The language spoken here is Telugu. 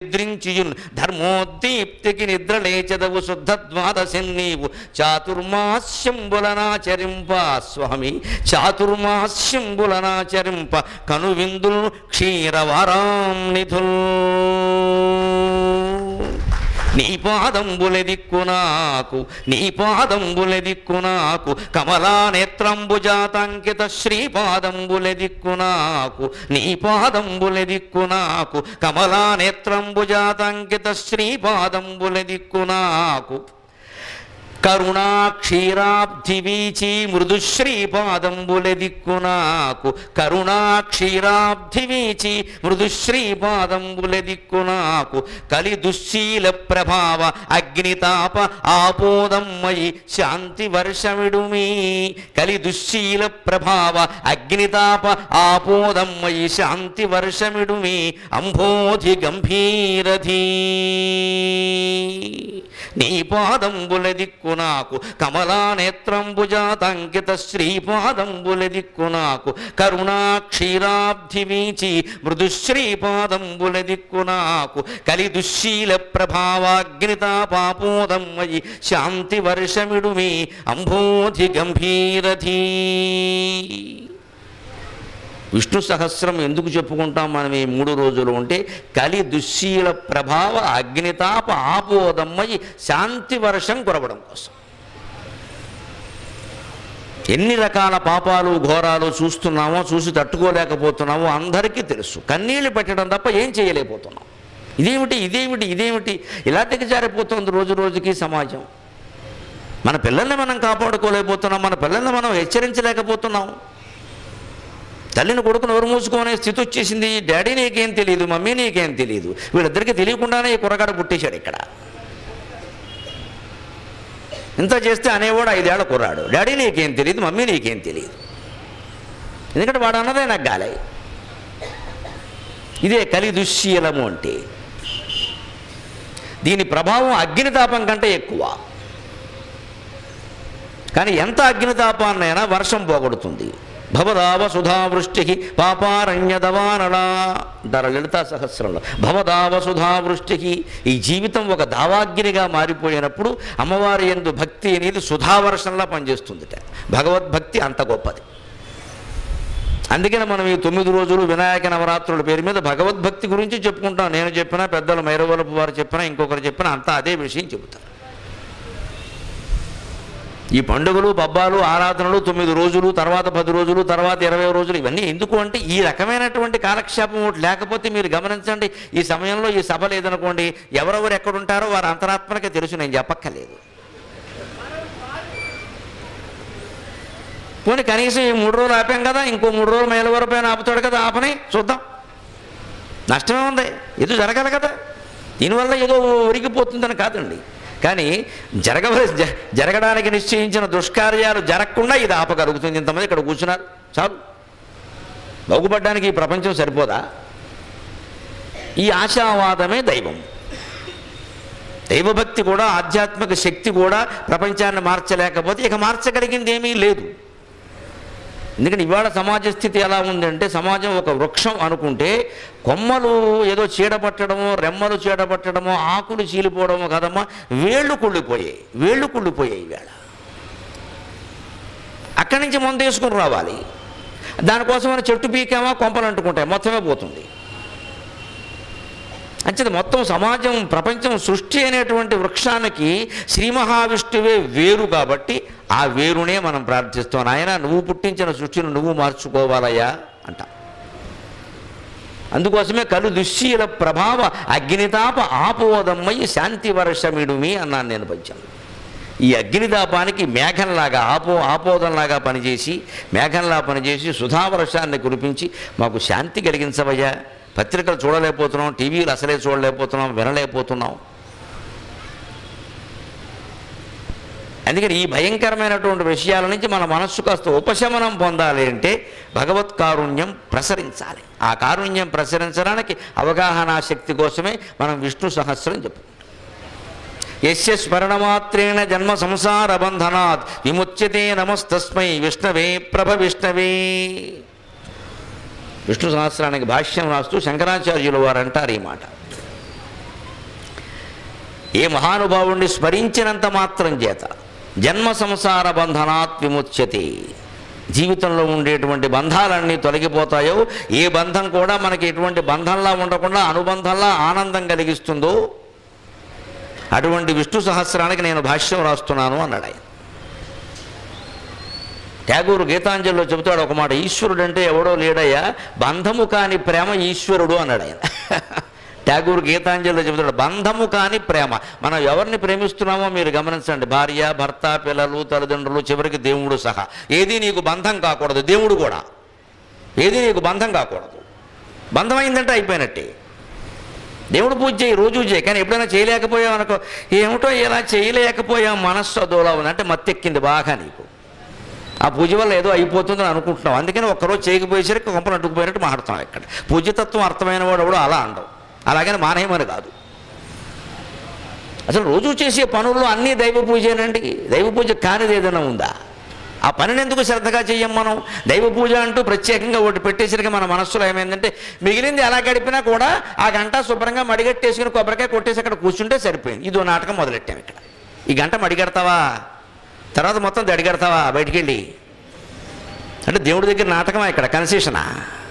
నిద్రించియున్ ధర్మోద్దీప్తికి నిద్ర లేచదవు శుద్ధ ద్వాదశి నీవు చాతుర్మాస్యంబులనాచరింప స్వామి చాతుర్మాస్యంబులనాచరింప కనువిందులు క్షీరవారాం నిధుల్ నీ పాదంబులె దిక్కు నాకు నీ పాదంబులె దిక్కు నాకు కమలా నేత్రంబుజాతంకిత శ్రీపాదంబులె దిక్కు నాకు నీ పాదంబులె దిక్కు నాకు కమలా నేత్రంబుజాతంకిత శ్రీపాదంబులె దిక్కు నాకు కరుణా క్షీరాబ్ధి వీచి మృదు శ్రీపాదంబులె దిక్కు నాకు కరుణా క్షీరాబ్ధి వీచి మృదు శ్రీపాదంబులె దిక్కు నాకు కలి దుశ్శీల ప్రభావ అగ్నితాప ఆపోదమ్మయి శాంతి వర్షమిడుమి కలి దుశ్శీల ప్రభావ అగ్నితాప ఆపోదమ్మయి శాంతి వర్షమిడుమి అంబోధి గంభీరధీ నీ పాదంబుల దిక్కు నాకు కమలా నేత్రంబుజాతంకిత శ్రీపాదంబుల దిక్కు నాకు కరుణా క్షీరాబ్ధి వీచి మృదు శ్రీపాదంబుల దిక్కు నాకు కలి దుశ్శీల ప్రభావాగ్నితాపాపోదమ్మయి శాంతి వర్షమిడుమి అంబోధి గంభీరధీ విష్ణు సహస్రం ఎందుకు చెప్పుకుంటాం మనం ఈ మూడు రోజులు ఉంటే కలి దుశ్శీల ప్రభావ అగ్నితాప ఆపోదమ్మయి శాంతి వర్షం కురవడం కోసం ఎన్ని రకాల పాపాలు ఘోరాలు చూస్తున్నామో చూసి తట్టుకోలేకపోతున్నామో అందరికీ తెలుసు కన్నీళ్లు పెట్టడం తప్ప ఏం చేయలేకపోతున్నాం ఇదేమిటి ఇదేమిటి ఇదేమిటి ఇలా దిగజారిపోతుంది రోజు రోజుకి సమాజం మన పిల్లల్ని మనం కాపాడుకోలేకపోతున్నాం మన పిల్లల్ని మనం హెచ్చరించలేకపోతున్నాం తల్లిని కొడుకుని ఎవరు మూసుకునే స్థితి వచ్చేసింది డాడీ నీకేం తెలియదు మమ్మీ నీకేం తెలియదు వీళ్ళిద్దరికీ తెలియకుండానే ఈ కురగాడ పుట్టేశాడు ఇక్కడ ఇంత చేస్తే అనేవాడు ఐదేళ్ల కుర్రాడు డాడీ నీకేం తెలియదు మమ్మీ నీకేం తెలియదు ఎందుకంటే వాడు అన్నదే నాకు గాలే ఇదే కలి దుశ్శీలము అంటే దీని ప్రభావం అగ్నితాపం కంటే ఎక్కువ కానీ ఎంత అగ్నితాపాన్నైనా వర్షం పోగొడుతుంది భవదావ సుధావృష్టి పాపారణ్యదవానలా అంటారు లలితా సహస్రంలో భవదావ సుధావృష్టి ఈ జీవితం ఒక దావాగ్నిగా మారిపోయినప్పుడు అమ్మవారి ఎందు భక్తి అనేది సుధావర్షంలా పనిచేస్తుందిట భగవద్భక్తి అంత గొప్పది అందుకని మనం ఈ తొమ్మిది రోజులు వినాయక నవరాత్రుల పేరు మీద భగవద్భక్తి గురించి చెప్పుకుంటాం నేను చెప్పినా పెద్దలు మైరవలపు వారు చెప్పినా ఇంకొకరు చెప్పినా అంతా అదే విషయం చెబుతారు ఈ పండుగలు పబ్బాలు ఆరాధనలు తొమ్మిది రోజులు తర్వాత పది రోజులు తర్వాత ఇరవై రోజులు ఇవన్నీ ఎందుకు అంటే ఈ రకమైనటువంటి కాలక్షేపం ఒకటి లేకపోతే మీరు గమనించండి ఈ సమయంలో ఈ సభ లేదనుకోండి ఎవరెవరు ఎక్కడుంటారో వారి అంతరాత్మకే తెలుసు నేను చెప్పక్కర్లేదు పోనీ కనీసం ఈ మూడు రోజులు ఆపాం కదా ఇంకో మూడు రోజులు మైల వరకు ఆపుతాడు కదా ఆపని చూద్దాం నష్టమే ఉంది ఏదో జరగాలి కదా దీనివల్ల ఏదో ఒరిగిపోతుందని కాదండి కానీ జరగవలసి జ- జరగడానికి నిశ్చయించిన దుష్కార్యాలు జరగకుండా ఇది ఆపగలుగుతుంది ఇంతమంది ఇక్కడ కూర్చున్నారు చాలు బాగుపడడానికి ఈ ప్రపంచం సరిపోదా ఈ ఆశావాదమే దైవం దైవభక్తి కూడా ఆధ్యాత్మిక శక్తి కూడా ప్రపంచాన్ని మార్చలేకపోతే ఇక మార్చగలిగింది ఏమీ లేదు ఎందుకంటే ఇవాళ సమాజ స్థితి ఎలా ఉందంటే సమాజం ఒక వృక్షం అనుకుంటే కొమ్మలు ఏదో చీడపట్టడమో రెమ్మలు చీడపట్టడమో ఆకులు చీలిపోవడమో కదమ్మా వేళ్ళు కుళ్ళిపోయాయి వేళ్ళు కుళ్ళిపోయాయి ఇవాళ అక్కడి నుంచి మందు వేసుకుని రావాలి దానికోసం మన చెట్టు పీకామా కొంపలు అంటుకుంటాయి మొత్తమే పోతుంది అంచేది మొత్తం సమాజం ప్రపంచం సృష్టి అనేటువంటి వృక్షానికి శ్రీ మహావిష్ణువే వేరు కాబట్టి ఆ వేరునే మనం ప్రార్థిస్తాం ఆయన నువ్వు పుట్టించిన సృష్టిని నువ్వు మార్చుకోవాలయ్యా అంట అందుకోసమే కలు దుశ్శీల ప్రభావ అగ్నితాప ఆపోదమ్మయ్యి శాంతి వర్షమిడుమి అన్నాను నేను పద్యం ఈ అగ్నితాపానికి మేఘంలాగా ఆపో ఆపోదంలాగా పనిచేసి మేఘంలా పనిచేసి సుధావర్షాన్ని కురిపించి మాకు శాంతి కలిగించవయ్యా పత్రికలు చూడలేకపోతున్నాం టీవీలు అసలే చూడలేకపోతున్నాం వినలేకపోతున్నాం అందుకని ఈ భయంకరమైనటువంటి విషయాల నుంచి మన మనస్సు కాస్త ఉపశమనం పొందాలి అంటే భగవత్ కారుణ్యం ప్రసరించాలి ఆ కారుణ్యం ప్రసరించడానికి అవగాహనా శక్తి కోసమే మనం విష్ణు సహస్రం చెప్పుకుంటాం యస్య స్మరణమాత్రేణ జన్మ సంసార బంధనాత్ విముచ్యతే నమస్తస్మై విష్ణవే ప్రభ విష్ణవే విష్ణు సహస్రానికి భాష్యం రాస్తూ శంకరాచార్యులు వారు అంటారు ఈ మాట ఏ మహానుభావుణ్ణి స్మరించినంత మాత్రం చేత జన్మ సంసార బంధనాత్ విముచ్యతి జీవితంలో ఉండేటువంటి బంధాలన్నీ తొలగిపోతాయో ఏ బంధం కూడా మనకి ఎటువంటి బంధంలా ఉండకుండా అనుబంధంలా ఆనందం కలిగిస్తుందో అటువంటి విష్ణు సహస్రానికి నేను భాష్యం రాస్తున్నాను అన్నాడు ఆయన ట్యాగూరు గీతాంజలిలో చెబుతాడు ఒక మాట ఈశ్వరుడు అంటే ఎవడో లేడయ్యా బంధము కాని ప్రేమ ఈశ్వరుడు అన్నాడు ఆయన ట్యాగూరు గీతాంజలిలో చెబుతాడు బంధము కాని ప్రేమ మనం ఎవరిని ప్రేమిస్తున్నామో మీరు గమనించండి భార్య భర్త పిల్లలు తల్లిదండ్రులు చివరికి దేవుడు సహా ఏది నీకు బంధం కాకూడదు దేవుడు కూడా ఏది నీకు బంధం కాకూడదు బంధం అయిందంటే అయిపోయినట్టే దేవుడు పూజ చేయి రోజు చేయి కానీ ఎప్పుడైనా చేయలేకపోయావు అనుకో ఏమిటో ఇలా చేయలేకపోయాం మనస్సు అదోలా ఉంది అంటే మత్తెక్కింది బాగా నీకు ఆ పూజ వల్ల ఏదో అయిపోతుందని అనుకుంటున్నాం అందుకని ఒక్కరోజు చేయకపోయేసరికి కొంపలు అడ్డుకుపోయినట్టు మాట్లాడుతాం ఇక్కడ పూజ్యతత్వం అర్థమైన వాడు ఎవడో అలా అండవు అలాగని మానేయమని కాదు అసలు రోజు చేసే పనుల్లో అన్నీ దైవ పూజేనండి దైవ పూజ కానిది ఏదైనా ఉందా ఆ పనిని ఎందుకు శ్రద్ధగా చెయ్యం మనం దైవ పూజ అంటూ ప్రత్యేకంగా ఒకటి పెట్టేసరికి మన మనస్సులో ఏమైందంటే మిగిలింది ఎలా గడిపినా కూడా ఆ గంట శుభ్రంగా మడిగట్టేసుకుని కొబ్బరికాయ కొట్టేసి అక్కడ కూర్చుంటే సరిపోయింది ఇదో నాటకం మొదలెట్టాం ఇక్కడ ఈ గంట మడిగడతావా తర్వాత మొత్తం దడిగడతావా బయటికి వెళ్ళి అంటే దేవుడి దగ్గర నాటకమా ఇక్కడ కన్సెషనా